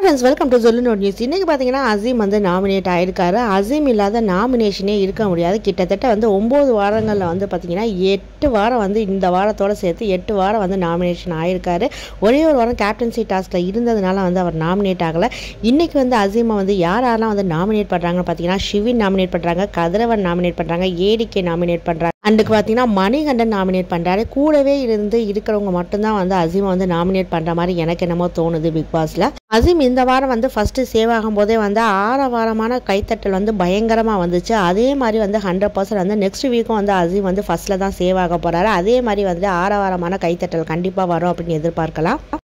friends welcome to சொல்லு note news இன்றைக்கி பார்த்தீங்கன்னா அசீம் வந்து நாமினேட் ஆயிருக்காரு அசீம் இல்லாத நாமினேஷனே இருக்க முடியாது கிட்டத்தட்ட வந்து ஒம்பது வாரங்களில் வந்து பார்த்தீங்கன்னா எட்டு வாரம் வந்து இந்த வாரத்தோட சேர்த்து எட்டு வாரம் வந்து நாமினேஷன் ஆயிருக்காரு ஒரே ஒரு வாரம் கேப்டன்சி டாஸ்கில் இருந்ததுனால வந்து அவர் நாமினேட் ஆகலை இன்றைக்கி வந்து அசீமை வந்து யார் யாரெல்லாம் வந்து நாமினேட் பண்ணுறாங்கன்னு பார்த்தீங்கன்னா ஷிவின் நாமினேட் பண்ணுறாங்க கதிரவன் நாமினேட் பண்ணுறாங்க ஏடிகே நாமினேட் பண்ணுறாங்க அண்டுக்கு பார்த்தீங்கன்னா மணிகண்டன் நாமினேட் பண்ணுறாரு கூடவே இருந்து இருக்கிறவங்க மட்டும்தான் வந்து அசீமை வந்து நாமினேட் பண்ணுற மாதிரி எனக்கு என்னமோ தோணுது பிக் பாஸில் அசீம் இந்த வாரம் வந்து ஃபஸ்ட்டு சேவ் ஆகும்போதே வந்து ஆற வாரமான கைத்தட்டல் வந்து பயங்கரமாக வந்துச்சு அதே மாதிரி வந்து ஹண்ட்ரட் பர்சன்ட் வந்து நெக்ஸ்ட் வீக்கும் வந்து அசீம் வந்து ஃபஸ்ட்டில் தான் சேவ் ஆக போகிறாரு அதே மாதிரி வந்து ஆற வாரமான கைத்தட்டல் கண்டிப்பாக வரும் அப்படின்னு எதிர்பார்க்கலாம்